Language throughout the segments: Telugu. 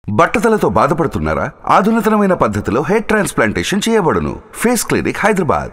బట్టతలతో బాధపడుతున్నారా ఆధునితనమైన పద్ధతిలో హెయిర్ ట్రాన్స్ప్లాంటేషన్ చేయబడును face clinic Hyderabad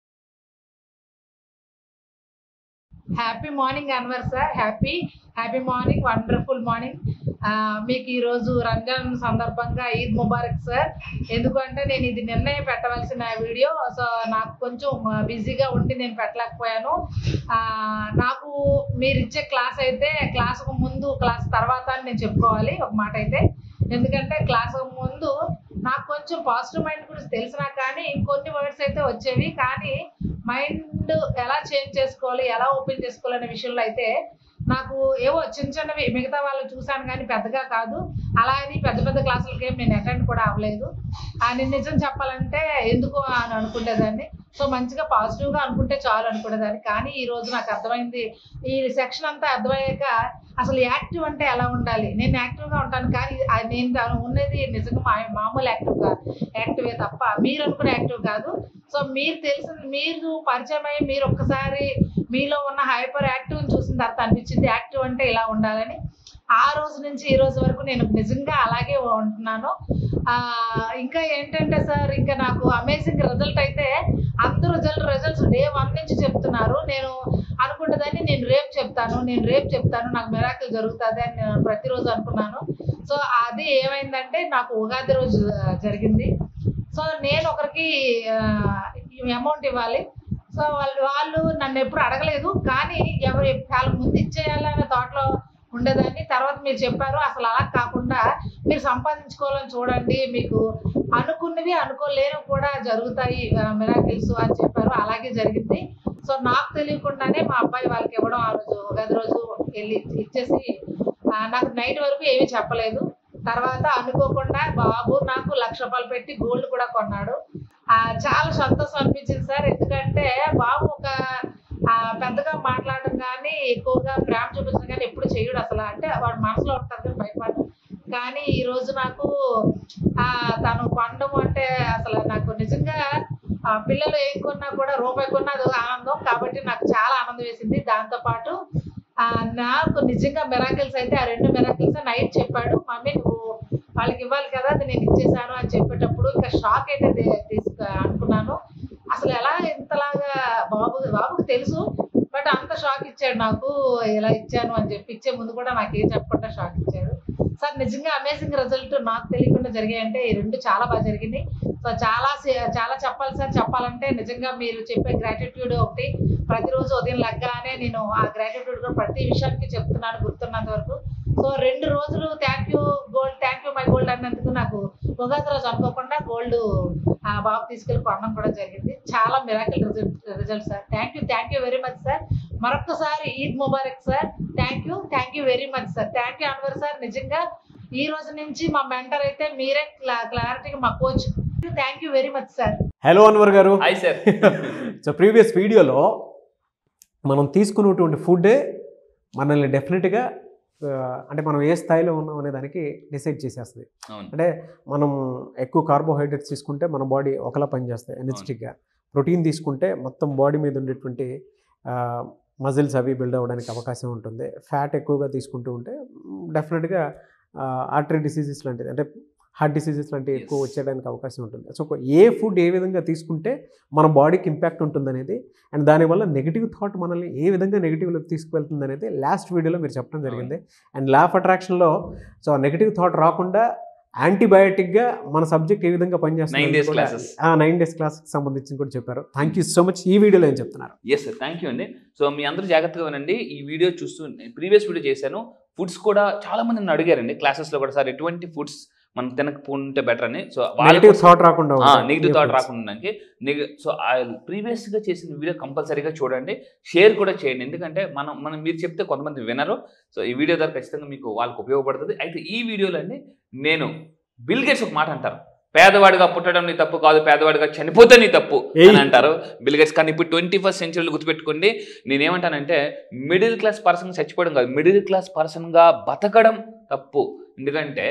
happy morning Anwar sir happy happy morning wonderful morning మీకు ఈరోజు రంజాన్ సందర్భంగా ఈద్ ముబారక్ సార్ ఎందుకంటే నేను ఇది నిర్ణయం పెట్టవలసిన వీడియో సో నాకు కొంచెం బిజీగా ఉండి నేను పెట్టలేకపోయాను ఆ, నాకు మీరు ఇచ్చే క్లాస్ అయితే క్లాస్ ముందు క్లాస్ తర్వాత అని నేను చెప్పుకోవాలి ఒక మాట అయితే ఎందుకంటే క్లాస్ ముందు నాకు కొంచెం పాజిటివ్ మైండ్ గురించి తెలిసినా కానీ ఇంకొన్ని వర్డ్స్ అయితే వచ్చేవి కానీ మైండ్ ఎలా చేంజ్ చేసుకోవాలి ఎలా ఓపెన్ చేసుకోవాలి అనే విషయంలో అయితే నాకు ఏవో చిన్న చిన్నవి మిగతా వాళ్ళు చూశాను కానీ పెద్దగా కాదు అలా అని పెద్ద పెద్ద క్లాసులకి ఏం నేను అటెండ్ కూడా అవ్వలేదు అని నిజం చెప్పాలంటే ఎందుకు అని అనుకునేదాన్ని సో మంచిగా పాజిటివ్గా అనుకుంటే చాలు అనుకునేదాన్ని కానీ ఈ రోజు నాకు అర్థమైంది ఈ సెక్షన్ అంతా అర్థమయ్యాక అసలు యాక్టివ్ అంటే ఎలా ఉండాలి నేను యాక్టివ్గా ఉంటాను కానీ అది నేను తాను ఉన్నది నిజంగా మా- మామూలు యాక్టివ్గా యాక్టివే తప్ప మీరు అనుకునే యాక్టివ్ కాదు సో మీరు తెలిసిన మీరు పరిచయం అయ్యి మీరు ఒక్కసారి మీలో ఉన్న హైపర్ యాక్టివ్ చూసిన తర్వాత అనిపించింది యాక్టివ్ అంటే ఇలా ఉండాలని ఆ రోజు నుంచి ఈ రోజు వరకు నేను నిజంగా అలాగే ఉంటున్నాను ఆ, ఇంకా ఏంటంటే సార్ ఇంకా నాకు అమేజింగ్ రిజల్ట్ అయితే అందరూ రిజల్ట్ రిజల్ట్స్ డే వన్ నుంచి చెప్తున్నారు నేను అనుకుంటుందని నేను రేపు చెప్తాను నేను రేపు చెప్తాను నాకు మెరాకిల్ జరుగుతుంది అని నేను ప్రతిరోజు అనుకున్నాను సో అది ఏమైందంటే నాకు ఉగాది రోజు ఆ, జరిగింది సో నేను ఒకరికి అమౌంట్ ఇవ్వాలి సో వాళ్ళు వాళ్ళు నన్ను ఎప్పుడు అడగలేదు కానీ ఎవరు వాళ్ళ ముందు ఇచ్చేయాలనే థాట్లో ఉండేదాన్ని తర్వాత మీరు చెప్పారు అసలు అలా కాకుండా మీరు సంపాదించుకోవాలని చూడండి మీకు అనుకున్నవి అనుకోలేనివి కూడా జరుగుతాయి మిరాకిల్స్ అని చెప్పారు అలాగే జరిగింది సో నాకు తెలియకుండానే మా అబ్బాయి వాళ్ళకి ఇవ్వడం ఆ రోజు ఉగాది రోజు వెళ్ళి ఇచ్చేసి ఆ, నాకు నైట్ వరకు ఏమీ చెప్పలేదు తర్వాత అనుకోకుండా బాబు నాకు లక్ష రూపాయలు పెట్టి గోల్డ్ కూడా కొన్నాడు ఆ, చాలా సంతోషం అనిపించింది సార్ ఎందుకంటే బాబు ఒక ఆ, పెద్దగా మాట్లాడడం కానీ ఎక్కువగా ప్రేమ చూపించడం కానీ ఎప్పుడు చేయడు అసలు అంటే వాడు మనసులో ఉంటుంది కానీ భయపడు కానీ ఈ రోజు నాకు ఆ, తను కొనడం అంటే అసలు నాకు నిజంగా ఆ, పిల్లలు ఏం కొన్నా కూడా రూపాయి కొన్నా అది ఒక ఆనందం కాబట్టి నాకు చాలా ఆనందం వేసింది దాంతోపాటు ఆ, నాకు నిజంగా మెరాకిల్స్ అయితే ఆ రెండు మెరాకిల్స్ నైట్ చెప్పాడు మమ్మీ నువ్వు వాళ్ళకి ఇవ్వాలి కదా అది నేను ఇచ్చేసాను అని చెప్పేటప్పుడు ఇంకా షాక్ అయితే తే- తీసుకు అనుకున్నాను అసలు ఎలా ఇంతలాగా బాబు బాబుకి తెలుసు బట్ అంత షాక్ ఇచ్చాడు నాకు ఇలా ఇచ్చాను అని చెప్పి ఇచ్చే ముందు కూడా నాకు ఏం చెప్పకుండా షాక్ ఇచ్చాడు సార్ నిజంగా అమేజింగ్ రిజల్ట్ నాకు తెలియకుండా జరిగాయంటే ఈ రెండు చాలా బాగా జరిగింది సో చాలా సే- చాలా చెప్పాలి సార్ చెప్పాలంటే నిజంగా మీరు చెప్పే గ్రాటిట్యూడ్ ఒకటి ప్రతిరోజు ఉదయం లగ్గానే నేను ఆ గ్రాటిట్యూడ్ కూడా ప్రతి విషయానికి చెప్తున్నాను గుర్తున్నంత వరకు సో రెండు రోజులు thank you gold thank you my gold అన్నందుకు నాకు ఉగాది రోజు అనుకోకుండా గోల్డ్ ఆ బాబు తీసుకెళ్ళి కొనడం కూడా జరిగింది చాలా miracle result result sir thank you thank you very much sir మరొకసారి Eid Mubarak sir thank you thank you very much sir thank you Anwar sir నిజంగా ఈ రోజు నుంచి మా మెంటర్ అయితే మీరే క్లారిటీగా మా coach thank you very much sir hello Anwar garu hi sir so previous వీడియోలో మనం తీసుకున్నటువంటి ఫుడ్డే మనల్ని డెఫినెట్గా అంటే మనం ఏ స్థాయిలో ఉన్నాం అనే దానికి డిసైడ్ చేసేస్తుంది అవును అంటే మనం ఎక్కువ కార్బోహైడ్రేట్స్ తీసుకుంటే మన బాడీ ఒకలా పనిచేస్తాయి ఎనర్జెటిక్గా ప్రోటీన్ తీసుకుంటే మొత్తం బాడీ మీద ఉండేటువంటి మజిల్స్ అవి బిల్డ్ అవ్వడానికి అవకాశం ఉంటుంది ఫ్యాట్ ఎక్కువగా తీసుకుంటూ ఉంటే డెఫినెట్గా ఆర్టరీ డిసీజెస్ లాంటిది అంటే హార్ట్ డిసీజెస్ లాంటివి ఎక్కువ Yes. వచ్చేయడానికి అవకాశం ఉంటుంది సో ఏ ఫుడ్ ఏ విధంగా తీసుకుంటే మన బాడీకి ఇంపాక్ట్ ఉంటుంది అనేది అండ్ దానివల్ల నెగిటివ్ థాట్ మనల్ని ఏ విధంగా నెగిటివ్లోకి తీసుకువెళ్తుంది అనేది లాస్ట్ వీడియోలో మీరు చెప్పడం జరిగింది అండ్ లా ఆఫ్ అట్రాక్షన్లో సో నెగిటివ్ థాట్ రాకుండా యాంటీబయాటిక్గా మన సబ్జెక్ట్ ఏ విధంగా Nine days classes. పనిచేస్తుంది నైన్ డేస్ క్లాస్కి సంబంధించి కూడా చెప్పారు థ్యాంక్ యూ సో మచ్ ఈ వీడియోలో ఏం చెప్తున్నారు ఎస్ సార్ థ్యాంక్ యూ అండి సో మీ అందరూ జాగ్రత్తగా వినండి ఈ వీడియో చూస్తూ ప్రీవియస్ వీడియో చేశాను ఫుడ్స్ కూడా చాలా మంది నన్ను అడిగారండి క్లాసెస్లో కూడా సార్ ఎటువంటి ఫుడ్స్ మనం తినకపోతే బెటర్ అని సో నెగిటివ్ థాట్ రాకుండా నెగిటివ్ థాట్ రాకుండా సో ప్రీవియస్గా చేసిన వీడియో కంపల్సరీగా చూడండి షేర్ కూడా చేయండి ఎందుకంటే మనం మనం మీరు చెప్తే కొంతమంది వినరు సో ఈ వీడియో ద్వారా ఖచ్చితంగా మీకు వాళ్ళకి ఉపయోగపడుతుంది అయితే ఈ వీడియోలో అండి నేను బిల్ గేట్స్ ఒక మాట అంటారు పేదవాడిగా పుట్టడం నీ తప్పు కాదు పేదవాడిగా చనిపోతే నీ తప్పు ఏయ్. అని అంటారు బిల్ గేట్స్ కానీ ఇప్పుడు ట్వంటీ ఫస్ట్ సెంచరీలో గుర్తుపెట్టుకోండి నేనేమంటానంటే మిడిల్ క్లాస్ పర్సన్ చచ్చిపోవడం కాదు మిడిల్ క్లాస్ పర్సన్గా బతకడం తప్పు ఎందుకంటే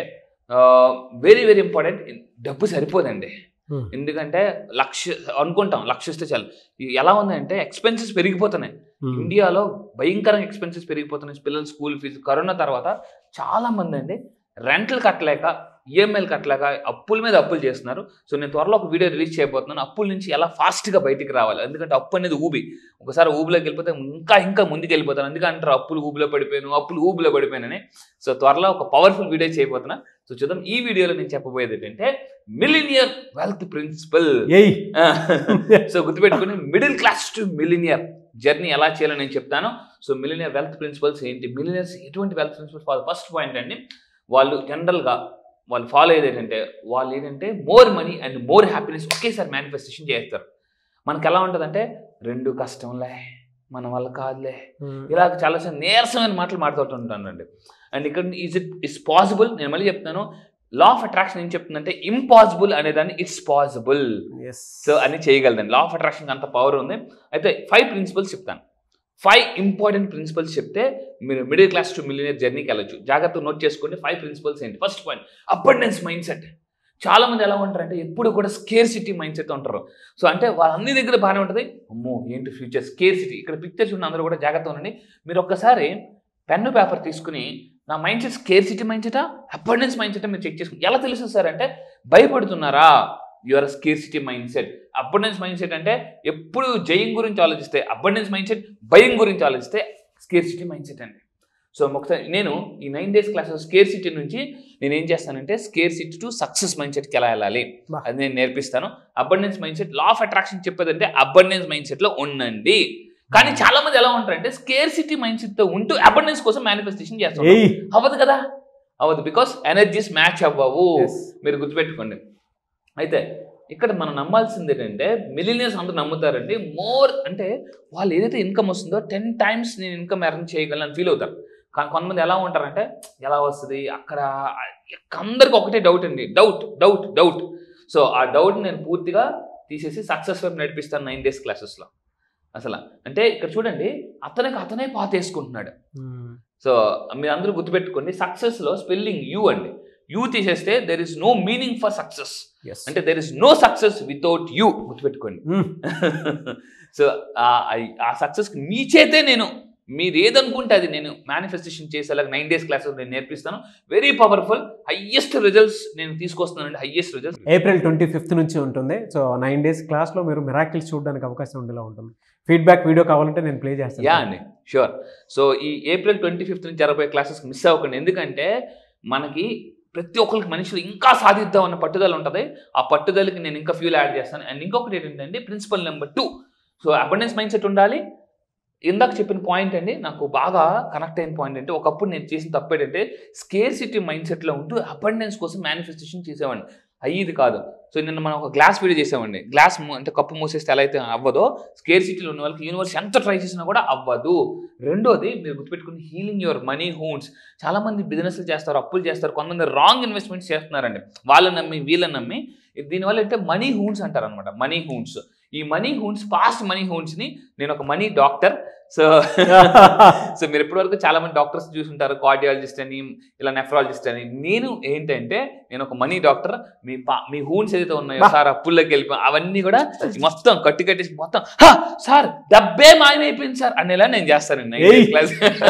వెరీ వెరీ ఇంపార్టెంట్ డబ్బు సరిపోదండి Hmm. ఎందుకంటే లక్ష అనుకుంటాం లక్షిస్తే చాలు ఇది ఎలా ఉందంటే ఎక్స్పెన్సెస్ పెరిగిపోతున్నాయి ఇండియాలో భయంకరంగా ఎక్స్పెన్సెస్ పెరిగిపోతున్నాయి పిల్లల స్కూల్ ఫీజు కరోనా తర్వాత చాలా మంది అండి రెంట్లు కట్టలేక ఈఎంఐలు కట్టలేక అప్పుల మీద అప్పులు చేస్తున్నారు సో నేను త్వరలో ఒక వీడియో రిలీజ్ చేయబోతున్నాను అప్పుల నుంచి ఎలా ఫాస్ట్గా బయటికి రావాలి ఎందుకంటే అప్పు అనేది ఊబి ఒకసారి ఊబిలోకి వెళ్ళిపోతే ఇంకా ఇంకా ముందుకు వెళ్ళిపోతాను అందుకే అంటారు అప్పులు ఊబిలో పడిపోయాను అప్పులు ఊబిలో పడిపోయానని సో త్వరలో ఒక పవర్ఫుల్ వీడియో చేయబోతున్నా సో చూద్దాం ఈ వీడియోలో నేను చెప్పబోయేది ఏంటంటే మిలినియర్ వెల్త్ ప్రిన్సిపల్ ఏయ్ సో గుర్తుపెట్టుకుని middle class to millionaire journey ఎలా చేయాలో నేను చెప్తాను సో మిలినియర్ వెల్త్ ప్రిన్సిపల్స్ ఏంటి మిలినియర్స్ ఎటువంటి wealth principles follow first point అండి వాళ్ళు జనరల్గా వాళ్ళు ఫాలో అయ్యేది ఏంటంటే వాళ్ళు ఏంటంటే more money and more happiness ఒకేసారి మేనిఫెస్టేషన్ చేస్తారు మనకి ఎలా ఉంటుందంటే రెండు కష్టంలే మన వల్ల కాదులే ఇలా చాలా చాలా నీరసమైన మాటలు మాట్లాడుతుంటానండి అండ్ ఇక్కడ ఈజ్ ఇట్ ఇట్స్ పాసిబుల్ నేను మళ్ళీ చెప్తాను లా ఆఫ్ అట్రాక్షన్ ఏం చెప్తుందంటే ఇంపాసిబుల్ అనేదాన్ని ఇట్స్ పాసిబుల్ ఎస్ సో అన్ని చేయగలదండి లా ఆఫ్ అట్రాక్షన్ అంత పవర్ ఉంది అయితే ఫైవ్ ప్రిన్సిపల్స్ చెప్తాను ఫైవ్ ఇంపార్టెంట్ ప్రిన్సిపల్స్ చెప్తే మీరు మిడిల్ క్లాస్ టు మిలియనర్ జర్నీకి వెళ్ళొచ్చు జాగ్రత్తగా నోట్ చేసుకోండి ఫైవ్ ప్రిన్సిపల్స్ ఏంటి first point abundance mindset చాలా మంది ఎలా ఉంటారంటే ఎప్పుడు కూడా స్కేర్ సిటీ మైండ్ సెట్ ఉంటారు సో అంటే వాళ్ళ అన్ని దగ్గర బాగానే ఉంటుంది అమ్మో ఏంటి ఫ్యూచర్ స్కేర్ సిటీ ఇక్కడ పిక్చర్ చూడండి అందరూ కూడా జాగ్రత్తగా ఉండండి మీరు ఒక్కసారి పెన్ను పేపర్ తీసుకుని నా mindset scarcity mind సెటా అబండెన్స్ మైండ్ సెట్ మీరు చెక్ చేసుకుని ఎలా తెలుసు సార్ అంటే భయపడుతున్నారా your scarcity mindset abundance mindset అంటే ఎప్పుడు జయం గురించి ఆలోచిస్తే అబండెన్స్ మైండ్ సెట్ భయం గురించి ఆలోచిస్తే స్కేర్ సిటీ మైండ్ సెట్ అండి సో ఒకసారి నేను ఈ nine days class scarcity నుంచి నేను ఏం చేస్తానంటే scarcity to success mind సెట్కి ఎలా వెళ్ళాలి బా. అది నేను నేర్పిస్తాను abundance mindset law of attraction చెప్పేదంటే అబండెన్స్ మైండ్ సెట్లో ఉండండి కానీ చాలా మంది ఎలా ఉంటారంటే స్కేర్ సిటీ మైండ్ సెట్తో ఉంటూ అబండెన్స్ కోసం మేనిఫెస్టేషన్ చేస్తారు ఏయ్ అవ్వదు కదా అవ్వదు బికాస్ ఎనర్జీస్ మ్యాచ్ అవ్వవు Yes. మీరు గుర్తుపెట్టుకోండి అయితే ఇక్కడ మనం నమ్మాల్సింది ఏంటంటే మిలినియర్స్ అందరూ నమ్ముతారండి మోర్ అంటే వాళ్ళు ఏదైతే ఇన్కమ్ వస్తుందో టెన్ టైమ్స్ నేను ఇన్కమ్ ఎర్న్ చేయగలను అని ఫీల్ అవుతారు కానీ కొంతమంది ఎలా ఉంటారంటే ఎలా వస్తుంది అక్కడ అందరికి ఒకటే డౌట్ అండి డౌట్ డౌట్ డౌట్ సో ఆ డౌట్ నేను పూర్తిగా తీసేసి సక్సెస్ వైపు నడిపిస్తాను నైన్ డేస్ క్లాసెస్లో అసలు అంటే ఇక్కడ చూడండి అతనికి అతనే పాత వేసుకుంటున్నాడు సో మీరు అందరూ గుర్తుపెట్టుకోండి సక్సెస్లో స్పెల్లింగ్ యూ అండి యూ తీసేస్తే there is no meaning for success yes అంటే there is no success without U గుర్తుపెట్టుకోండి సో ఆ సక్సెస్ మీ చేతే నేను మీరు ఏదనుకుంటే అది నేను మేనిఫెస్టేషన్ చేసేలాగా నైన్ డేస్ క్లాసెస్ నేను నేర్పిస్తాను వెరీ పవర్ఫుల్ హయ్యెస్ట్ రిజల్ట్స్ నేను తీసుకొస్తున్నానండి highest results April twenty fifth నుంచి ఉంటుంది సో నైన్ డేస్ క్లాస్లో మీరు మిరాకిల్స్ చూడడానికి అవకాశం ఉండేలా ఉంటుంది ఫీడ్బ్యాక్ వీడియో కావాలంటే నేను ప్లే చేస్తాను యా అండి షూర్ సో ఈ ఏప్రిల్ ట్వంటీ ఫిఫ్త్ నుంచి జరగబోయే క్లాసెస్ మిస్ అవ్వకండి ఎందుకంటే మనకి ప్రతి ఒక్కరికి మనుషులు ఇంకా సాధిద్దాం అన్న పట్టుదల ఉంటుంది ఆ పట్టుదలకి నేను ఇంకా ఫ్యూల్ యాడ్ చేస్తాను అండ్ ఇంకొకటి ఏంటంటే principle number two so abundance mindset ఉండాలి ఇందాక చెప్పిన పాయింట్ అండి నాకు బాగా కనెక్ట్ అయిన పాయింట్ అంటే ఒకప్పుడు నేను చేసిన తప్పు ఏంటంటే స్కేర్ సిటీ మైండ్ సెట్లో ఉంటూ అబండెన్స్ కోసం మేనిఫెస్టేషన్ చేసేవాడిని అయ్యేది కాదు సో నిన్న మనం ఒక గ్లాస్ వీడియో చేసామండి గ్లాస్ అంటే కప్పు మూసేస్తే ఎలా అయితే అవ్వదో స్కేర్ సిటీలో ఉన్న వాళ్ళకి యూనివర్స్ ఎంత ట్రై చేసినా కూడా అవ్వదు రెండోది మీరు గుర్తుపెట్టుకుని హీలింగ్ యువర్ మనీ హోన్స్ చాలా మంది బిజినెస్లు చేస్తారు అప్పులు చేస్తారు కొంతమంది రాంగ్ ఇన్వెస్ట్మెంట్స్ చేస్తున్నారండి వాళ్ళని నమ్మి వీళ్ళని నమ్మి దీనివల్ల అంటే మనీ హూన్స్ అంటారు అనమాట మనీ హూన్స్ ఈ మనీ హూన్స్ పాస్ట్ మనీ హూన్స్ని నేను ఒక మనీ డాక్టర్ సో సో మీరు ఇప్పటివరకు చాలా మంది డాక్టర్స్ చూసుంటారు కార్డియాలజిస్ట్ అని ఇలా నెఫ్రాలజిస్ట్ అని నేను ఏంటంటే నేను ఒక మనీ డాక్టర్ మీ పా మీ హూన్స్ ఏదైతే ఉన్నాయో బా. సార్ అప్పుల్లోకి వెళ్ళిపో అవన్నీ కూడా మొత్తం కట్టి కట్టేసి మొత్తం "హా, సార్ డబ్బే మాయమైపోయింది సార్ అనేలా నేను చేస్తానండి ఏయ్. క్లాస్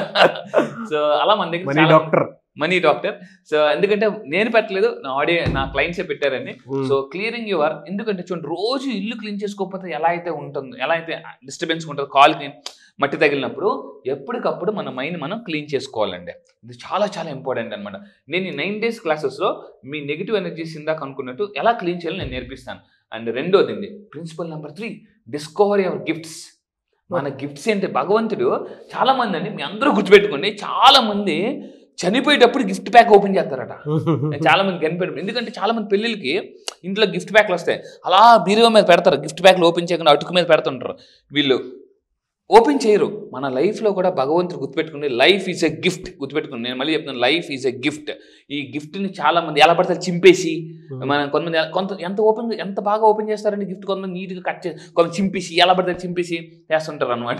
సో అలా మన దగ్గర మనీ చాలా- డాక్టర్ మనీ డాక్టర్ సో ఎందుకంటే నేను పెట్టలేదు నా ఆడియో నా క్లయింట్సే పెట్టారండి సో క్లియరింగ్ యువర్ ఎందుకంటే చూడండి రోజు ఇల్లు క్లీన్ చేసుకోకపోతే ఎలా అయితే ఉంటుందో ఎలా అయితే డిస్టర్బెన్స్ ఉంటుందో కాల్కి మట్టి తగిలినప్పుడు ఎప్పటికప్పుడు మన మైండ్ మనం క్లీన్ చేసుకోవాలండి ఇది చాలా చాలా ఇంపార్టెంట్ అనమాట నేను ఈ నైన్ డేస్ క్లాసెస్లో మీ నెగిటివ్ ఎనర్జీస్ ఇందాక అనుకున్నట్టు ఎలా క్లీన్ చేయాలో నేను నేర్పిస్తాను అండ్ రెండోది అండి principle number three discover your gifts మన గిఫ్ట్స్ ఏంటి భగవంతుడు చాలా మంది అండి మీ అందరూ గుర్తుపెట్టుకోండి చాలా మంది చనిపోయేటప్పుడు గిఫ్ట్ ప్యాక్ ఓపెన్ చేస్తారట చాలా మంది కనిపెట్టారు ఎందుకంటే చాలా మంది పెళ్ళిళ్ళకి ఇంట్లో గిఫ్ట్ ప్యాక్లు వస్తాయి అలా బీరువా మీద పెడతారు గిఫ్ట్ ప్యాక్లు ఓపెన్ చేయకుండా అటుకు మీద పెడుతుంటారు వీళ్ళు ఓపెన్ చేయరు మన లైఫ్లో కూడా భగవంతుడు గుర్తుపెట్టుకుని లైఫ్ ఈజ్ ఎ గిఫ్ట్ గుర్తుపెట్టుకుని నేను మళ్ళీ చెప్తున్నాను లైఫ్ ఈజ్ ఎ గిఫ్ట్ ఈ గిఫ్ట్ని చాలా మంది ఎలా పడతారు చింపేసి మన కొంతమంది ఎలా- కొంత ఎంత ఓపెన్ ఎంత బాగా ఓపెన్ చేస్తారంటే గిఫ్ట్ కొంతమంది నీట్గా కట్ చేసి కొంత చింపేసి ఎలా పడతారు చింపేసి చేస్తుంటారు అనమాట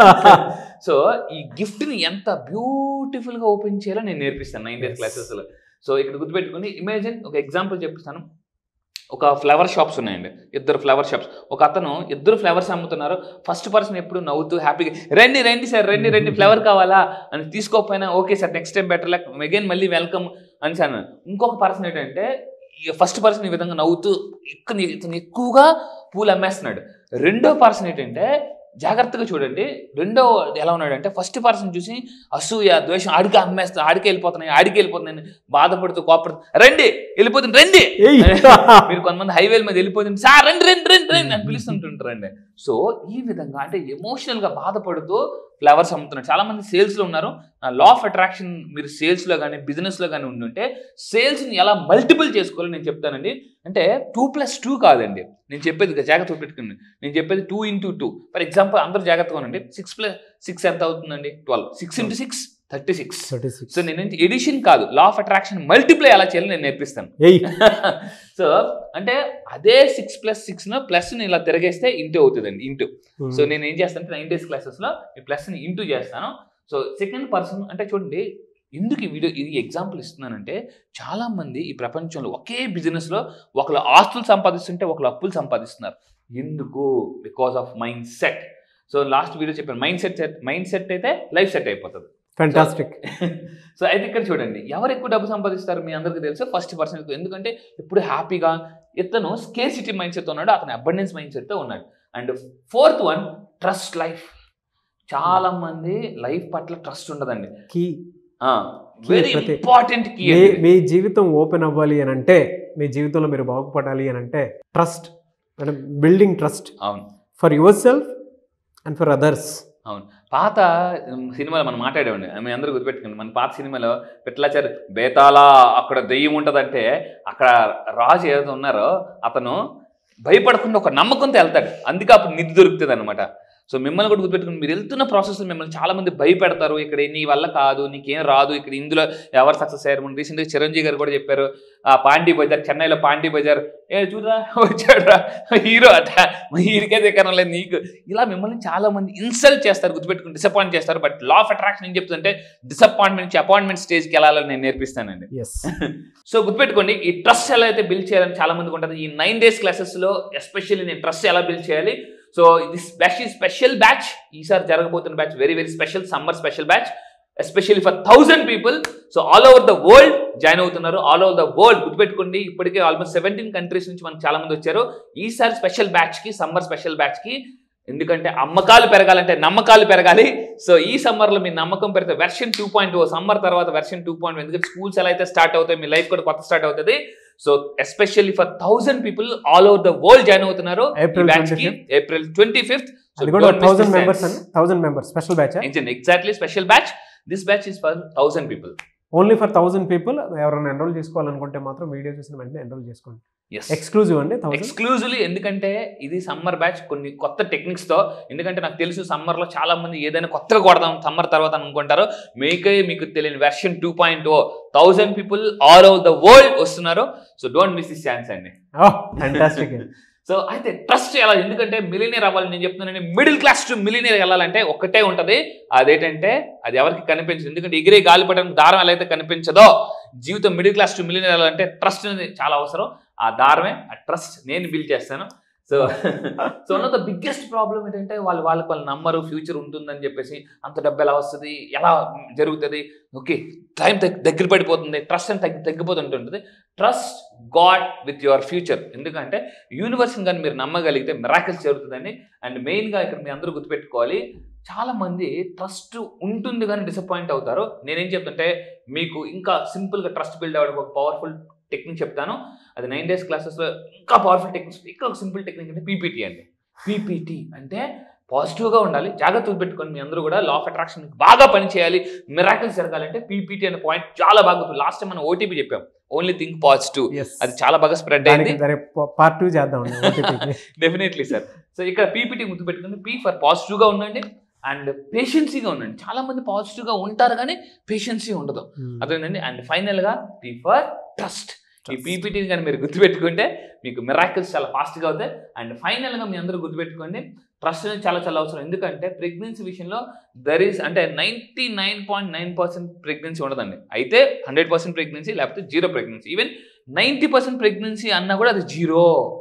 సో ఈ గిఫ్ట్ని ఎంత బ్యూటిఫుల్గా ఓపెన్ చేయాలో నేను నేర్పిస్తాను నైన్ డేస్ Yes. క్లాసెస్లో సో ఇక్కడ గుర్తుపెట్టుకుని ఇమేజిన్ ఒక ఎగ్జాంపుల్ చెప్పిస్తాను ఒక ఫ్లవర్ షాప్స్ ఉన్నాయండి ఇద్దరు ఫ్లవర్ షాప్స్ ఒక అతను ఇద్దరు ఫ్లవర్స్ అమ్ముతున్నారు ఫస్ట్ పర్సన్ ఎప్పుడు నవ్వుతూ హ్యాపీగా రండి రండి సార్ రండి రండి ఫ్లవర్ కావాలా అని తీసుకోకపోయినా okay sir next time better luck again మళ్ళీ వెల్కమ్ అని అన్నాను ఇంకొక పర్సన్ ఏంటంటే ఫస్ట్ పర్సన్ ఈ విధంగా నవ్వుతూ ఎక్కువ ఇతను ఎక్కువగా పూలు అమ్మేస్తున్నాడు రెండో పర్సన్ ఏంటంటే జాగ్రత్తగా చూడండి రెండో ఎలా ఉన్నాడంటే ఫస్ట్ పర్సన్ చూసి అసూయ ద్వేషం ఆడికి అమ్మేస్తా ఆడికి వెళ్ళిపోతున్నాయి ఆడికి వెళ్ళిపోతున్నాయి బాధపడుతూ కోపడుతూ రండి వెళ్ళిపోతుంది రండి ఏయ్. మీరు కొంతమంది హైవేల మీద వెళ్ళిపోతుంది సార్ రండి రండి రండి రండి అని పిలుస్తుంటుంటారండి సో ఈ విధంగా అంటే ఎమోషనల్ గా బాధపడుతూ ఫ్లవర్స్ అమ్ముతున్నారు చాలా మంది సేల్స్ లో ఉన్నారు లా ఆఫ్ అట్రాక్షన్ మీరు సేల్స్ లో కానీ బిజినెస్ లో కానీ ఉండుంటే సేల్స్ ని ఎలా మల్టిపుల్ చేసుకోవాలో నేను చెప్తానండి అంటే టూ ప్లస్ టూ కాదండి నేను చెప్పేది ఇక జాగ్రత్త పెట్టుకుని నేను చెప్పేది two into two for example అందరూ జాగ్రత్తగా ఉండండి సిక్స్ ప్లస్ సిక్స్ ఎంత అవుతుందండి twelve six into six thirty six thirty six so నేను ఎడిషన్ కాదు లా ఆఫ్ అట్రాక్షన్ మల్టిప్లై ఎలా చేయాలో నేను నేర్పిస్తాను ఎయ్ సో అంటే అదే సిక్స్ ప్లస్ సిక్స్ ను ప్లస్ ని ఇలా తిరగేస్తే ఇంటూ అవుతుందండి ఇంటూ సో నేను ఏం చేస్తానంటే నైన్ డేస్ క్లాసెస్ లో ఈ ప్లస్ ని ఇంటూ చేస్తాను సో సెకండ్ పర్సన్ అంటే చూడండి ఎందుకు ఈ వీడియో ఇది ఎగ్జాంపుల్ ఇస్తున్నానంటే చాలా మంది ఈ ప్రపంచంలో ఒకే బిజినెస్ లో ఒకళ్ళు ఆస్తులు సంపాదిస్తుంటే ఒకళ్ళు అప్పులు సంపాదిస్తున్నారు ఎందుకు because of mindset so last video చెప్పాను mindset set mindset అయితే లైఫ్ సెట్ అయిపోతుంది ఫెంటాస్టిక్ సో అయితే ఇక్కడ చూడండి ఎవరు ఎక్కువ డబ్బు సంపాదిస్తారు మీ అందరికీ తెలుసు ఫస్ట్ పర్సన్ ఎందుకంటే ఎప్పుడు హ్యాపీగా ఇతను స్కేర్ సిటీ మైండ్ సెట్తో ఉన్నాడు అతను అబండెన్స్ మైండ్ సెట్తో ఉన్నాడు and fourth one trust life చాలా మంది లైఫ్ పట్ల ట్రస్ట్ ఉండదండి కీ వెరీ ప్రతి- ఇంపార్టెంట్ కీ మీ మీ జీవితం ఓపెన్ అవ్వాలి అని అంటే మీ జీవితంలో మీరు బాగుపడాలి అని అంటే ట్రస్ట్ అంటే బిల్డింగ్ ట్రస్ట్ అవును for yourself and for others పాత ఉమ్, సినిమాలో మనం మాట్లాడేవాడి మీ అందరూ గుర్తుపెట్టుకోండి మన పాత సినిమాలో పెట్లాచారు బేతాళ అక్కడ దెయ్యం ఉంటుందంటే అక్కడ రాజు ఏదో ఉన్నారో అతను భయపడకుండా ఒక నమ్మకంతో వెళ్తాడు అందుకే అప్పుడు నిధి దొరుకుతుంది అనమాట సో మిమ్మల్ని కూడా గుర్తుపెట్టుకుని మీరు వెళ్తున్న ప్రాసెస్లో మిమ్మల్ని చాలా మంది భయపెడతారు ఇక్కడ నీ వల్ల కాదు నీకేం రాదు ఇక్కడ ఇందులో ఎవరు సక్సెస్ అయ్యారు మన రీసెంట్గా చిరంజీవి గారు కూడా చెప్పారు ఆ పాండీ బజార్ చెన్నైలో పాండీ బజార్ ఏ చూడరా వచ్చాడురా హీరో అట హీరోకే దగ్గర లేదు నీకు ఇలా మిమ్మల్ని చాలా మంది ఇన్సల్ట్ చేస్తారు గుర్తుపెట్టుకుని డిసప్పాయింట్ చేస్తారు బట్ లా ఆఫ్ అట్రాక్షన్ ఏం చెప్తుందంటే డిసప్పాయింట్మెంట్ నుంచి అపాయింట్మెంట్ స్టేజ్కి వెళ్ళాలని నేను నేర్పిస్తానండి ఎస్ సో గుర్తుపెట్టుకోండి ఈ ట్రస్ట్ ఎలా అయితే బిల్డ్ చేయాలని చాలా మందికి ఉంటుంది ఈ నైన్ డేస్ క్లాసెస్లో ఎస్పెషల్లీ నేను ట్రస్ట్ ఎలా బిల్డ్ చేయాలి సో ఇది స్పెషల్ స్పెషల్ బ్యాచ్ ఈసారి జరగబోతున్న batch very very special summer special batch especially for thousand people so all over the world join అవుతున్నారు ఆల్ ఓవర్ ద వరల్డ్ గుర్తుపెట్టుకోండి ఇప్పటికే ఆల్మోస్ట్ సెవెంటీన్ కంట్రీస్ నుంచి మనకు చాలా మంది వచ్చారు ఈసారి స్పెషల్ బ్యాచ్ కి సమ్మర్ స్పెషల్ బ్యాచ్ కి ఎందుకంటే అమ్మకాలు పెరగాలంటే నమ్మకాలు పెరగాలి సో ఈ సమ్మర్లో మీ నమ్మకం పెరిగితే version two point o summer తర్వాత వెర్షన్ టూ పాయింట్ ఎందుకంటే స్కూల్స్ ఎలా అయితే స్టార్ట్ అవుతాయి మీ లైఫ్ కూడా కొత్త స్టార్ట్ అవుతుంది so especially for thousand people all over the world join అవుతున్నారు April బ్యాచ్ కి 25th. ఏప్రిల్ ట్వంటీ ఫిఫ్త్ అది కూడా థౌసండ్ మెంబర్స్ అని thousand members special batch exactly special batch this batch is for thousand people only for thousand people ఎవరైనా ఎన్రోల్ చేసుకోవాలనుకుంటే మాత్రం వీడియో చూసిన వెంటనే ఎన్రోల్ చేసుకోండి ఎస్ ఎక్స్క్లూజివ్ అండి థౌసండ్ ఎక్స్క్లూజివ్లీ ఎందుకంటే ఇది సమ్మర్ బ్యాచ్ కొన్ని కొత్త టెక్నిక్స్ తో ఎందుకంటే నాకు తెలుసు సమ్మర్ లో చాలా మంది ఏదైనా కొత్తగా కొడదాం సమ్మర్ తర్వాత అని అనుకుంటారు మీకే మీకు తెలియని version two point o thousand people all over the world వస్తున్నారు so don't miss this chance అండి ఫ్యాంటాస్టిక్ సో అయితే ట్రస్ట్ ఎలా ఎందుకంటే మిలినియర్ అవ్వాలి నేను చెప్తున్నాను మిడిల్ క్లాస్ టు మిలినియర్ వెళ్ళాలంటే ఒక్కటే ఉంటది అదేంటంటే అది ఎవరికి కనిపించదు ఎందుకంటే ఎగిరే గాలిపడడానికి దారం ఎలా అయితే కనిపించదో జీవితం మిడిల్ క్లాస్ టు మిలినియర్ వెళ్ళాలంటే ట్రస్ట్ అనేది చాలా అవసరం ఆ దారమే ఆ ట్రస్ట్ నేను బిల్డ్ చేస్తాను so so one of the biggest problem ఏంటంటే వాళ్ళు వాళ్ళకి వాళ్ళు నమ్మరు ఫ్యూచర్ ఉంటుందని చెప్పేసి అంత డబ్బు ఎలా వస్తుంది ఎలా జరుగుతుంది ఓకే టైం దగ్గర పడిపోతుంది ట్రస్ట్ అని తగ్గి తగ్గిపోతుంటుంది trust god with your future ఎందుకంటే యూనివర్స్ని కానీ మీరు నమ్మగలిగితే మిరాకిల్స్ జరుగుతుందండి అండ్ మెయిన్గా ఇక్కడ మీ అందరూ గుర్తుపెట్టుకోవాలి చాలా మంది ట్రస్ట్ ఉంటుంది కానీ డిసప్పాయింట్ అవుతారు నేనేం చెప్తుంటే మీకు ఇంకా సింపుల్గా ట్రస్ట్ బిల్డ్ అవ్వడానికి ఒక పవర్ఫుల్ టెక్నిక్ చెప్తాను అది నైన్ డేస్ క్లాసెస్లో ఇంకా పవర్ఫుల్ టెక్నిక్స్ ఇంకా ఒక సింపుల్ టెక్నిక్ అంటే పీపీటీ అండి పీపీటీ అంటే పాజిటివ్గా ఉండాలి జాగ్రత్తలు పెట్టుకొని మీ అందరూ కూడా లా ఆఫ్ అట్రాక్షన్ బాగా పని చేయాలి మిరాకిల్స్ జరగాలంటే పీపీటీ అనే పాయింట్ చాలా బాగా లాస్ట్ టైం మనం ఓటీపీ చెప్పాం ఓన్లీ థింక్ పాజిటివ్ ఎస్ అది చాలా బాగా స్ప్రెడ్ అయింది పార్ట్ టూ చేద్దాం ఓటీపీకి డెఫినెట్లీ సార్ సో ఇక్కడ పీపీటీ గుర్తు పెట్టుకుని పీ ఫర్ పాజిటివ్గా ఉండండి అండ్ పేషెన్సీగా ఉండండి చాలా మంది పాజిటివ్గా ఉంటారు కానీ పేషెన్సీ ఉండదు అదేంటండి అండ్ ఫైనల్గా పీ ఫర్ ట్రస్ట్ ఈ Trust. పీపీటీని కానీ మీరు గుర్తుపెట్టుకుంటే మీకు మిరాకిల్స్ చాలా ఫాస్ట్గా అవుతాయి అండ్ ఫైనల్గా మీ అందరూ గుర్తుపెట్టుకోండి ట్రస్ట్ అనేది చాలా చాలా అవసరం ఎందుకంటే ప్రెగ్నెన్సీ విషయంలో దర్ ఈస్ అంటే ninety nine point nine percent pregnancy ఉండదండి అయితే హండ్రెడ్ పర్సెంట్ ప్రెగ్నెన్సీ లేకపోతే zero pregnancy even ninety percent pregnancy అన్నా కూడా అది జీరో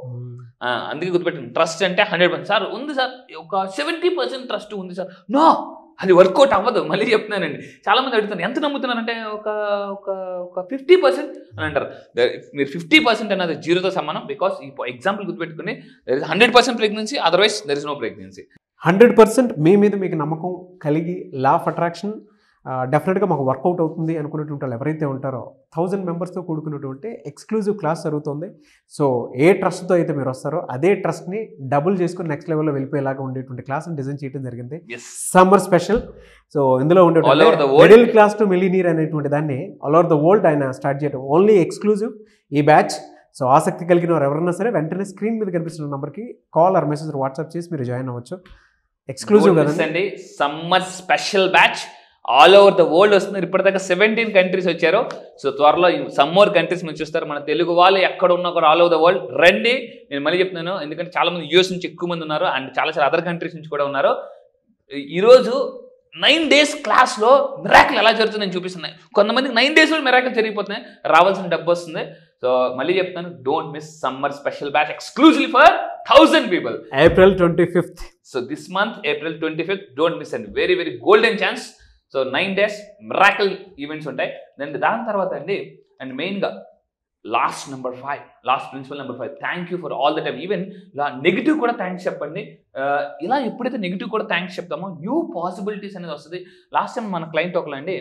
ఆ, అందుకే గుర్తుపెట్టండి ట్రస్ట్ అంటే హండ్రెడ్ పర్సెంట్ సార్ ఉంది సార్ ఒక సెవెంటీ పర్సెంట్ ట్రస్ట్ ఉంది సార్ నో అది వర్కౌట్ అవ్వదు మళ్ళీ చెప్తున్నానండి చాలా మంది అడుగుతాను ఎంత నమ్ముతున్నారంటే ఒక ఒక ఒక ఫిఫ్టీ పర్సెంట్ అని అంటారు There- మీరు ఫిఫ్టీ పర్సెంట్ అన్నది జీరోతో సమానం బికాస్ ఈ ఎగ్జాంపుల్ గుర్తుపెట్టుకుని there is hundred percent pregnancy otherwise there is no pregnancy hundred percent మీ మీద మీకు నమ్మకం కలిగి లా ఆఫ్ అట్రాక్షన్ డెఫినెట్గా మాకు వర్కౌట్ అవుతుంది అనుకున్నటువంటి వాళ్ళు ఎవరైతే ఉంటారో థౌజండ్ మెంబర్స్తో కూడుకున్నటువంటి ఎక్స్క్లూజివ్ క్లాస్ జరుగుతుంది సో ఏ ట్రస్ట్తో అయితే మీరు వస్తారో అదే ట్రస్ట్ని డబుల్ చేసుకుని నెక్స్ట్ లెవెల్లో వెళ్ళిపోయేలాగా ఉండేటువంటి క్లాస్ని డిజైన్ చేయడం జరిగింది ఎస్ సమ్మర్ స్పెషల్ సో ఇందులో ఉండే All over the world. Middle class to millionaire అనేటువంటి దాన్ని ఆల్ ఓవర్ ద వరల్డ్ ఆయన స్టార్ట్ చేయడం ఓన్లీ ఎక్స్క్లూజివ్ ఈ బ్యాచ్ సో ఆసక్తి కలిగిన వారు ఎవరైనా సరే వెంటనే స్క్రీన్ మీద కనిపిస్తున్న నెంబర్కి కాల్ ఆర్ మెసేజ్ వాట్సాప్ చేసి మీరు జాయిన్ అవ్వచ్చు ఎక్స్క్లూజివ్ కదండి అండి summer special batch all over the world వస్తున్నారు ఇప్పటిదాకా సెవెంటీన్ కంట్రీస్ వచ్చారు సో త్వరలో సమ్ మోర్ కంట్రీస్ మీరు చూస్తారు మన తెలుగు వాళ్ళు ఎక్కడ ఉన్నా కూడా ఆల్ ఓవర్ ద వరల్డ్ రండి నేను మళ్ళీ చెప్తున్నాను ఎందుకంటే చాలా మంది యూఎస్ నుంచి ఎక్కువ మంది ఉన్నారు అండ్ చాలా చాలా అదర్ కంట్రీస్ నుంచి కూడా ఉన్నారు ఈరోజు నైన్ డేస్ క్లాస్లో మిరాకిల్ ఎలా జరుగుతుంది నేను చూపిస్తున్నాయి కొంతమందికి నైన్ డేస్లో మిరాకిల్ జరిగిపోతున్నాయి రావాల్సిన డబ్బు వస్తుంది సో మళ్ళీ చెప్తాను don't miss summer special batch exclusive for thousand people April twenty fifth so this month April twenty fifth don't miss అండి very very golden chance so nine days miracle events ఉంటాయి దెన్ దాని తర్వాత అండి అండ్ మెయిన్గా last number five last principle number five thank you for all the time even ఇలా నెగిటివ్ కూడా థ్యాంక్స్ చెప్పండి ఆ, ఇలా ఎప్పుడైతే నెగిటివ్ కూడా థ్యాంక్స్ చెప్తామో న్యూ పాసిబిలిటీస్ అనేది వస్తుంది లాస్ట్ టైం మన క్లయింట్ ఒకలండి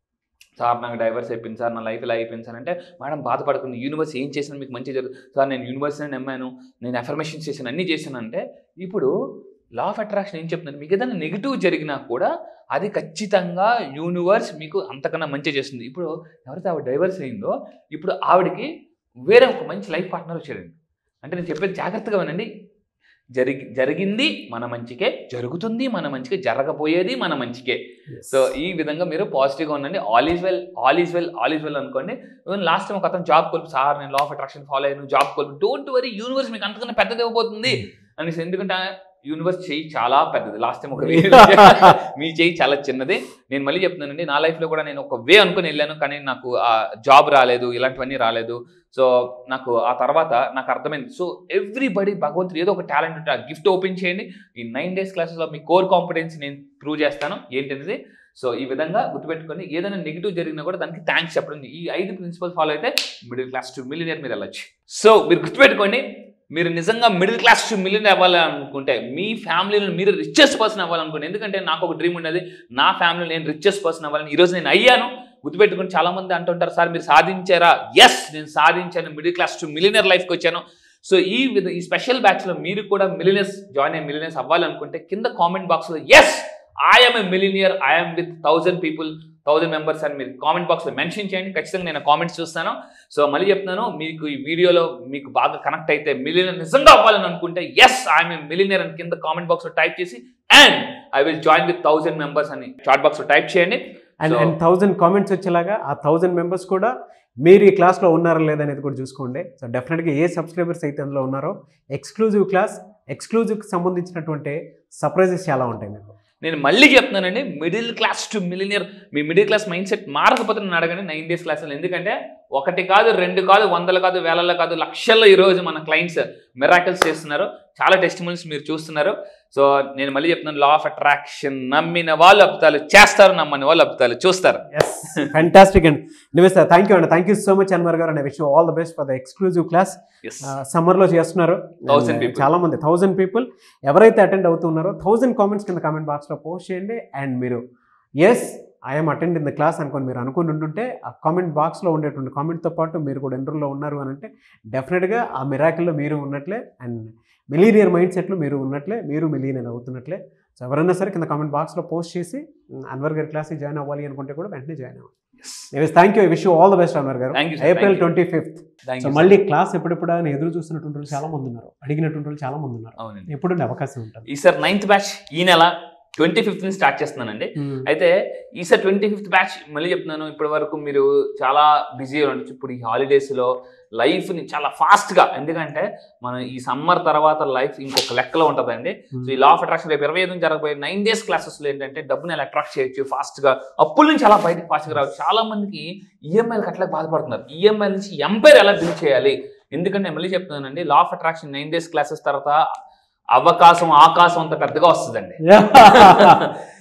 సార్ నాకు డైవర్స్ అయిపోయింది సార్ నా లైఫ్ ఇలా అయిపోయింది సార్ అంటే మేడం బాధపడుతుంది యూనివర్స్ ఏం చేసినా మీకు మంచి జరుగుతుంది సార్ నేను యూనివర్స్ని నమ్మాను నేను అఫర్మేషన్స్ చేశాను అన్నీ చేశాను అంటే ఇప్పుడు లా ఆఫ్ అట్రాక్షన్ ఏం చెప్తుంది మీకు ఏదైనా నెగిటివ్ జరిగినా కూడా అది ఖచ్చితంగా యూనివర్స్ మీకు అంతకన్నా మంచి చేస్తుంది ఇప్పుడు ఎవరైతే ఆవిడ డైవర్స్ అయిందో ఇప్పుడు ఆవిడకి వేరే ఒక మంచి లైఫ్ పార్ట్నర్ వచ్చాడండి అంటే నేను చెప్పేది జాగ్రత్తగా వినండి జరిగి జరిగింది మన మంచికే జరుగుతుంది మన మంచికే జరగబోయేది మన మంచికే సో ఈ విధంగా మీరు పాజిటివ్గా ఉండండి all is well all is well all is well అనుకోండి ఈవెన్ లాస్ట్ టైం ఒక అతను జాబ్ కోల్పు సార్ నేను లా ఆఫ్ అట్రాక్షన్ ఫాలో అయ్యాను జాబ్ కోల్పు డోంట్ వరీ యూనివర్స్ మీకు అంతకన్నా పెద్దది ఇవ్వబోతుంది అనేసి ఎందుకంటే యూనివర్స్ చెయ్యి చాలా పెద్దది లాస్ట్ టైం ఒక video లో చెప్పాను. మీ చెయ్యి చాలా చిన్నది నేను మళ్ళీ చెప్తున్నానండి నా లైఫ్లో కూడా నేను ఒక వే అనుకుని వెళ్ళాను కానీ నాకు ఆ జాబ్ రాలేదు ఇలాంటివన్నీ రాలేదు సో నాకు ఆ తర్వాత నాకు అర్థమైంది సో ఎవ్రీబడి భగవంతుడు ఏదో ఒక టాలెంట్ ఉంటే ఆ గిఫ్ట్ ఓపెన్ చేయండి ఈ నైన్ డేస్ క్లాసెస్లో మీ కోర్ కాంపిటెన్సీ నేను ప్రూవ్ చేస్తాను ఏంటనేది సో ఈ విధంగా గుర్తుపెట్టుకొని ఏదైనా నెగిటివ్ జరిగినా కూడా దానికి థ్యాంక్స్ చెప్పడం ఈ ఐదు ప్రిన్సిపల్ ఫాలో అయితే మిడిల్ క్లాస్ టు మిలినియర్ మీరు వెళ్ళొచ్చు సో మీరు గుర్తుపెట్టుకోండి మీరు నిజంగా మిడిల్ క్లాస్ టు మిలియన్ అవ్వాలనుకుంటే మీ ఫ్యామిలీలో మీరు రిచెస్ట్ పర్సన్ అవ్వాలనుకోండి ఎందుకంటే నాకు ఒక డ్రీమ్ ఉండేది నా ఫ్యామిలీలో నేను రిచెస్ట్ పర్సన్ అవ్వాలని ఈరోజు నేను అయ్యాను గుర్తుపెట్టుకుని చాలా మంది అంటుంటారు సార్ మీరు సాధించారా ఎస్ నేను సాధించాను మిడిల్ క్లాస్ టు మిలియనర్ లైఫ్కి వచ్చాను సో ఈ విధ ఈ స్పెషల్ బ్యాచ్లో మీరు కూడా మిలినర్స్ జాయిన్ అయ్యే మిలినర్స్ అవ్వాలనుకుంటే కింద కామెంట్ బాక్స్లో yes I'm a millionaire I'm with thousand people thousand members అని మీరు కామెంట్ బాక్స్లో మెన్షన్ చేయండి ఖచ్చితంగా నేను కామెంట్స్ చూస్తాను సో మళ్ళీ చెప్తున్నాను మీకు ఈ వీడియోలో మీకు బాగా కనెక్ట్ అయితే మిలియనర్ నిజంగా అవ్వాలని అనుకుంటే ఎస్ ఐఎమ్ ఏ మిలినియర్ అని కింద కామెంట్ బాక్స్లో టైప్ చేసి and I will join with thousand members అని చాట్ బాక్స్లో టైప్ చేయండి and So- and thousand comments వచ్చేలాగా ఆ థౌజండ్ మెంబర్స్ కూడా మీరు ఈ క్లాస్లో ఉన్నారా లేదనేది కూడా చూసుకోండి సో డెఫినెట్గా ఏ సబ్స్క్రైబర్స్ అయితే అందులో ఉన్నారో ఎక్స్క్లూజివ్ క్లాస్ ఎక్స్క్లూజివ్కి సంబంధించినటువంటి సర్ప్రైజెస్ చాలా ఉంటాయి మీకు నేను మళ్ళీ చెప్తున్నానండి మిడిల్ క్లాస్ టు మిలినియర్ మీ మిడిల్ క్లాస్ మైండ్ సెట్ మారకపోతే నన్ను అడగండి నైన్ డేస్ క్లాసులు ఎందుకంటే ఒకటి కాదు రెండు కాదు వందలు కాదు వేలల్లో కాదు లక్షల్లో ఈరోజు మన క్లయింట్స్ మెరాకిల్స్ చేస్తున్నారు చాలా టెస్టిమోనియల్స్ మీరు చూస్తున్నారు సో నేను మళ్ళీ చెప్తున్నాను లా ఆఫ్ అట్రాక్షన్ నమ్మిన వాళ్ళు అద్భుతాలు చేస్తారు నమ్మని వాళ్ళు అద్భుతాలు చూస్తారు ఎస్ ఫ్యాంటాస్టిక్ అండ్ నివేస్ థ్యాంక్ యూ అండి thank you so much Anwar గారు and wish all the best for the exclusive class yes సమ్మర్లో చేస్తున్నారు Thousand And, people. చాలా మంది థౌజండ్ పీపుల్ ఎవరైతే అటెండ్ అవుతున్నారో థౌజండ్ కామెంట్స్ కింద కామెంట్ బాక్స్లో పోస్ట్ చేయండి అండ్ మీరు yes I'm attend in the class అనుకొని మీరు అనుకుని ఉంటుంటే ఆ కామెంట్ బాక్స్లో ఉండేటువంటి కామెంట్తో పాటు మీరు కూడా ఎంట్రోల్లో ఉన్నారు అని అంటే డెఫినెట్గా ఆ మిరాకిల్లో మీరు ఉన్నట్లే అండ్ మిలీనియర్ మైండ్ సెట్లో మీరు ఉన్నట్లే మీరు మిలీనియర్ అవుతున్నట్లే సో ఎవరైనా సరే కింద కామెంట్ బాక్స్లో పోస్ట్ చేసి "ఉమ్, అన్వర్ గారి క్లాస్కి జాయిన్ అవ్వాలి అనుకుంటే కూడా వెంటనే జాయిన్ అవ్వాలి thank you wish you all the best Anwar గారు Thank you, sir. April Thank you. Twenty fifth thank so you మళ్ళీ క్లాస్ ఎప్పుడెప్పుడు అని ఎదురు చూస్తున్నటువంటి వాళ్ళు చాలా మంది ఉన్నారు అడిగినటువంటి వాళ్ళు చాలా మంది ఉన్నారు అవునండి ఎప్పుడు అవకాశం ఉంటుంది ఈసారి నైన్త్ బ్యాచ్ ఈ నెల ట్వంటీ ఫిఫ్త్ నుంచి స్టార్ట్ చేస్తున్నానండి అయితే ఈసారి ట్వంటీ ఫిఫ్త్ బ్యాచ్ మళ్ళీ చెప్తున్నాను ఇప్పటి వరకు మీరు చాలా బిజీగా ఉండొచ్చు ఇప్పుడు ఈ హాలిడేస్లో లైఫ్ని చాలా ఫాస్ట్గా ఎందుకంటే మనం ఈ సమ్మర్ తర్వాత లైఫ్ ఇంకొక లెక్కలో ఉంటుందండి సో ఈ లా ఆఫ్ అట్రాక్షన్ రేపు ఇరవై ఐదు నుంచి జరగబోయే నైన్ డేస్ క్లాసెస్లో ఏంటంటే డబ్బుని ఎలా అట్రాక్ట్ చేయొచ్చు ఫాస్ట్గా అప్పుల నుంచి చాలా బయటకు ఫాస్ట్గా రావచ్చు చాలా మందికి ఈఎంఐలు కట్టలేక బాధపడుతున్నారు ఈఎంఐ నుంచి ఎంపైర్ ఎలా బిల్ చేయాలి ఎందుకంటే నేను మళ్ళీ చెప్తున్నానండి law of attraction nine days classes తర్వాత అవకాశం ఆకాశం అంత పెద్దగా వస్తుందండి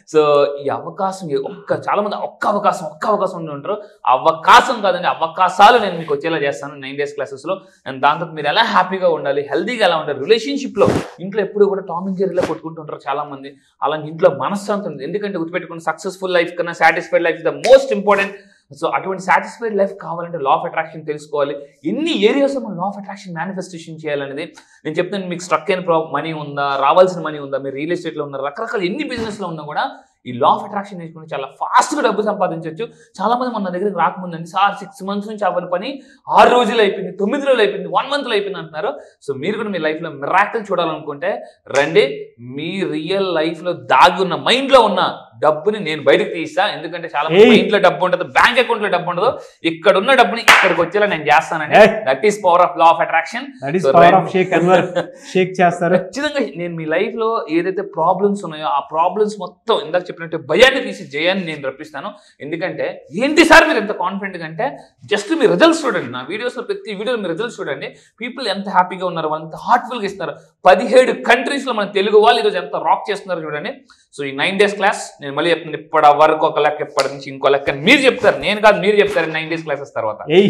సో ఈ అవకాశం ఏ- ఒక్క చాలా మంది ఒక్క అవకాశం ఒక్క అవకాశం ఉండి ఉంటారు అవకాశం కాదండి అవకాశాలు నేను మీకు వచ్చేలా చేస్తాను నైన్ డేస్ క్లాసెస్లో అండ్ దాంతో మీరు ఎలా హ్యాపీగా ఉండాలి హెల్తీగా ఎలా ఉండాలి రిలేషన్షిప్లో ఇంట్లో ఎప్పుడు కూడా టామ్ అండ్ జెర్రీలో కొట్టుకుంటుంటారు చాలా మంది అలాంటి ఇంట్లో మనశ్శాంతి ఉంది ఎందుకంటే గుర్తుపెట్టుకుని సక్సెస్ఫుల్ లైఫ్ కన్నా satisfied life the most important so అటువంటి సాటిస్ఫైడ్ లైఫ్ కావాలంటే లా ఆఫ్ అట్రాక్షన్ తెలుసుకోవాలి ఎన్ని ఏరియాస్లో మనం లా ఆఫ్ అట్రాక్షన్ మేనిఫెస్టేషన్ చేయాలనేది నేను చెప్తాను మీకు స్ట్రక్ అయిన ప్రా మనీ ఉందా రావాల్సిన మనీ ఉందా మీరు రియల్ ఎస్టేట్లో ఉన్నారు రకరకాల ఎన్ని బిజినెస్లో ఉన్నా కూడా ఈ లా ఆఫ్ అట్రాక్షన్ నేర్చుకుని చాలా ఫాస్ట్గా డబ్బు సంపాదించవచ్చు చాలా మంది మన దగ్గరికి రాకముందండి సార్ సిక్స్ మంత్స్ నుంచి అవ్వని పని ఆరు రోజులు అయిపోయింది తొమ్మిది రోజులు అయిపోయింది వన్ మంత్లో అయిపోయింది అంటున్నారు సో మీరు కూడా మీ లైఫ్లో మిరాకిల్ చూడాలనుకుంటే రండి మీ రియల్ లైఫ్లో దాగి ఉన్న మైండ్లో ఉన్న డబ్బుని నేను బయటకు తీస్తా ఎందుకంటే చాలా ఏయ్. మైండ్లో డబ్బు ఉంటుంది బ్యాంక్ అకౌంట్లో డబ్బు ఉండదు ఇక్కడ ఉన్న డబ్బుని ఇక్కడికి వచ్చేలా నేను చేస్తానండి ఏయ్. That is power of law of attraction that is So, power right. Of Sheikh Anwar shake చేస్తారు ఖచ్చితంగా నేను మీ లైఫ్ లో ఏదైతే ప్రాబ్లమ్స్ ఉన్నాయో ఆ ప్రాబ్లమ్స్ మొత్తం ఇందాక చెప్పినట్టు భయాన్ని తీసి జయాన్ని నేను రప్పిస్తాను ఎందుకంటే ఏంటి సార్ మీరు ఎంత కాన్ఫిడెంట్ అంటే జస్ట్ మీ రిజల్ట్స్ చూడండి నా వీడియోస్ లో ప్రతి వీడియో మీ రిజల్ట్స్ చూడండి పీపుల్ ఎంత హ్యాపీగా ఉన్నారు వాళ్ళు ఎంత హార్ట్ఫుల్ గా ఇస్తున్నారు పదిహేడు కంట్రీస్ లో మన తెలుగు వాళ్ళు ఈరోజు ఎంత రాక్ చేస్తున్నారు చూడండి సో ఈ నైన్ డేస్ క్లాస్ నేను మళ్ళీ చెప్తున్నాను ఇప్పటి వరకు ఒక లెక్క ఇప్పటి నుంచి ఇంకో లెక్క అని మీరు చెప్తారు నేను కాదు మీరు చెప్తారు నైన్ డేస్ క్లాసెస్ తర్వాత ఏయ్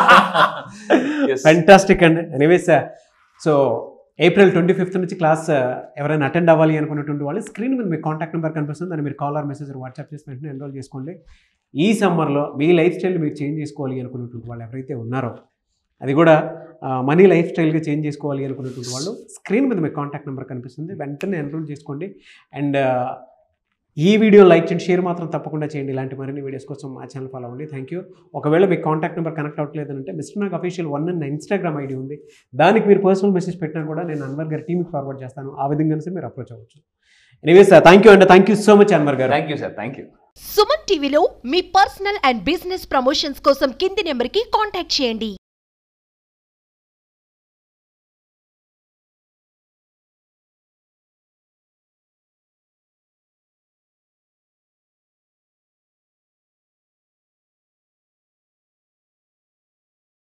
Yes. ఫెంటాస్టిక్ అండి anyways so April twenty fifth నుంచి క్లాస్ ఎవరైనా అటెండ్ అవ్వాలి అనుకున్నటువంటి వాళ్ళు స్క్రీన్ మీద మీ కాంటాక్ట్ నెంబర్ కనిపిస్తుంది దాన్ని మీరు కాల్ ఆర్ మెసేజ్ వాట్సాప్ చేసి వెంటనే ఎన్రోల్ చేసుకోండి ఈ సమ్మర్లో మీ లైఫ్ స్టైల్ మీరు చేంజ్ చేసుకోవాలి అనుకున్నటువంటి వాళ్ళు ఎవరైతే ఉన్నారో అది కూడా మనీ లైఫ్ స్టైల్గా చేంజ్ చేసుకోవాలి అనుకున్నటువంటి వాళ్ళు స్క్రీన్ మీద మీ కాంటాక్ట్ నెంబర్ కనిపిస్తుంది వెంటనే ఎన్రోల్ చేసుకోండి అండ్ ఈ వీడియో లైక్ చేయండి షేర్ మాత్రం తప్పకుండా చేయండి ఇలాంటి మరిన్ని వీడియోస్ కోసం మా ఛానల్ ఫాలో అవ్వండి థ్యాంక్ యూ ఒకవేళ మీ కాంటాక్ట్ నెంబర్ కనెక్ట్ అవ్వట్లేదు అంటే మిస్టర్ నాగ్ అఫీషియల్ వన్ అన్న ఇన్స్టాగ్రామ్ ఐడి ఉంది దానికి మీరు పర్సనల్ మెసేజ్ పెట్టినా కూడా నేను అన్వర్ గారి టీమ్కి ఫార్వర్డ్ చేస్తాను ఆ విధంగా సరే మీరు అప్రోచ్ అవ్వచ్చు ఎనీవేస్ థ్యాంక్ యూ అండి thank you so much Anwar గారు thank you sir thank you Suman టీవీలో మీ పర్సనల్ అండ్ బిజినెస్ ప్రమోషన్స్ కోసం కింది నెంబర్కి కాంటాక్ట్ చేయండి